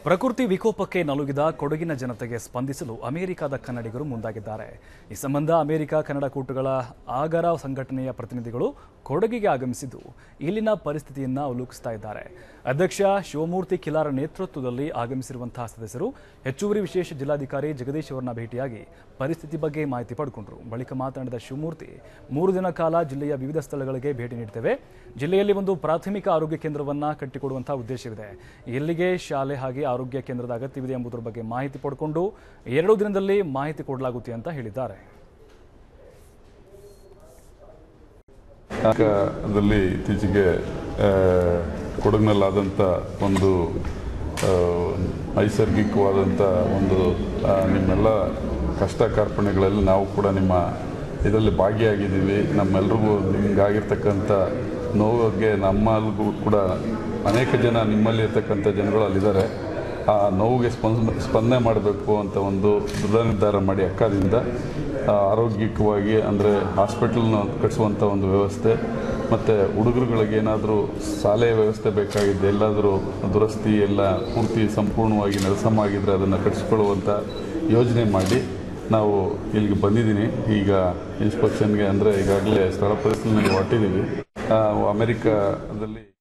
ಪ್ರಕೃತಿ ವಿಕೋಪಕ್ಕೆ ನಲುಗಿದ ಕೊಡಗಿನ ಜನತೆಗೆ ಸ್ಪಂದಿಸಲು ಅಮೆರಿಕದ ಕನ್ನಡಿಗರು ಮುಂದಾಗಿದ್ದಾರೆ ಈ ಸಂಬಂಧ ಅಮೆರಿಕ ಕನ್ನಡ ಕೂಟಗಳ ಆಗರ ಸಂಘಟನೆಯ ಪ್ರತಿನಿಧಿಗಳು ಕೊಡಗಿಗೆ ಆಗಮಿಸಿದ್ದು ಇಲ್ಲಿನ ಪರಿಸ್ಥಿತಿಯನ್ನ ಅವಲೋಕಿಸ್ತಾ ಇದ್ದಾರೆ ಅಧ್ಯಕ್ಷ ಶಿವಮೂರ್ತಿ ಕಿಲಾರ ನೇತೃತ್ವದಲ್ಲಿ ಆಗಮಿಸಿರುವಂತಹ ಸದಸ್ಯರು ಹೆಚ್ಚುವರಿ ವಿಶೇಷ ಜಿಲ್ಲಾಧಿಕಾರಿ ಜಗದೀಶ್ ಅವರನ್ನ ಭೇಟಿಯಾಗಿ ಪರಿಸ್ಥಿತಿ ಬಗ್ಗೆ ಮಾಹಿತಿ ಪಡ್ಕೊಂಡ್ರು ಬಳಿಕ ಮಾತನಾಡಿದ ಶಿವಮೂರ್ತಿ ಮೂರು ದಿನ ಕಾಲ ಜಿಲ್ಲೆಯ ವಿವಿಧ ಸ್ಥಳಗಳಿಗೆ ಭೇಟಿ ನೀಡ್ತೇವೆ ಜಿಲ್ಲೆಯಲ್ಲಿ ಒಂದು ಪ್ರಾಥಮಿಕ ಆರೋಗ್ಯ ಕೇಂದ್ರವನ್ನ ಕಟ್ಟಿಕೊಡುವಂತಹ ಉದ್ದೇಶವಿದೆ ಎಲ್ಲಿಗೆ ಶಾಲೆ ಹಾಗೆ ಆರೋಗ್ಯ ಕೇಂದ್ರದ ಅಗತ್ಯವಿದೆ ಎಂಬುದರ ಬಗ್ಗೆ ಮಾಹಿತಿ ಪಡ್ಕೊಂಡು ಎರಡು ದಿನದಲ್ಲಿ ಮಾಹಿತಿ ಕೊಡಲಾಗುತ್ತೆ ಅಂತ ಹೇಳಿದ್ದಾರೆ ದಲ್ಲಿ ಇತ್ತೀಚೆಗೆ ಆ, ಕೊಡಗಿನಲ್ಲಾದಂಥ ಒಂದು ಆ, ನೈಸರ್ಗಿಕವಾದಂಥ ಒಂದು ಆ, ನಿಮ್ಮೆಲ್ಲ ಕಷ್ಟ ಕಾರ್ಪಣ್ಯಗಳಲ್ಲಿ ನಾವು ಕೂಡ ನಿಮ್ಮ ಇದರಲ್ಲಿ ಭಾಗಿಯಾಗಿದ್ದೀವಿ ನಮ್ಮೆಲ್ರಿಗೂ ನಿಮ್ಗಾಗಿರ್ತಕ್ಕಂಥ ನೋವಿಗೆ ನಮ್ಮಲ್ಲಿಗೂ ಕೂಡ ಅನೇಕ ಜನ ನಿಮ್ಮಲ್ಲಿ ಇರ್ತಕ್ಕಂಥ ಜನಗಳು ಅಲ್ಲಿದ್ದಾರೆ ಆ ನೋವಿಗೆ ಸ್ಪಂದ ಸ್ಪಂದನೆ ಮಾಡಬೇಕು ಅಂತ ಒಂದು ದೃಢ ನಿರ್ಧಾರ ಮಾಡಿ ಅಕ್ಕದಿಂದ ಆ, ಆರೋಗ್ಯಕವಾಗಿ ಅಂದರೆ ಹಾಸ್ಪಿಟಲ್ನ ಕಟ್ಟಿಸುವಂಥ ಒಂದು ವ್ಯವಸ್ಥೆ ಮತ್ತು ಹುಡುಗರುಗಳಿಗೆ ಏನಾದರೂ ಶಾಲೆಯ ವ್ಯವಸ್ಥೆ ಬೇಕಾಗಿದ್ದೆ ಎಲ್ಲಾದರೂ ದುರಸ್ತಿ ಎಲ್ಲ ಪೂರ್ತಿ ಸಂಪೂರ್ಣವಾಗಿ ನೆಲಸಮ ಆಗಿದ್ದರೆ ಅದನ್ನು ಕಟ್ಟಿಸ್ಕೊಳ್ಳುವಂಥ ಯೋಜನೆ ಮಾಡಿ ನಾವು ಇಲ್ಲಿಗೆ ಬಂದಿದ್ದೀನಿ ಈಗ ಇನ್ಸ್ಪೆಕ್ಷನ್ಗೆ ಅಂದರೆ ಈಗಾಗಲೇ ಸ್ಥಳ ಪರಿಶೀಲನೆಗೆ ಹೊರಟಿದ್ದೀವಿ ಆ, ಅಮೆರಿಕದಲ್ಲಿ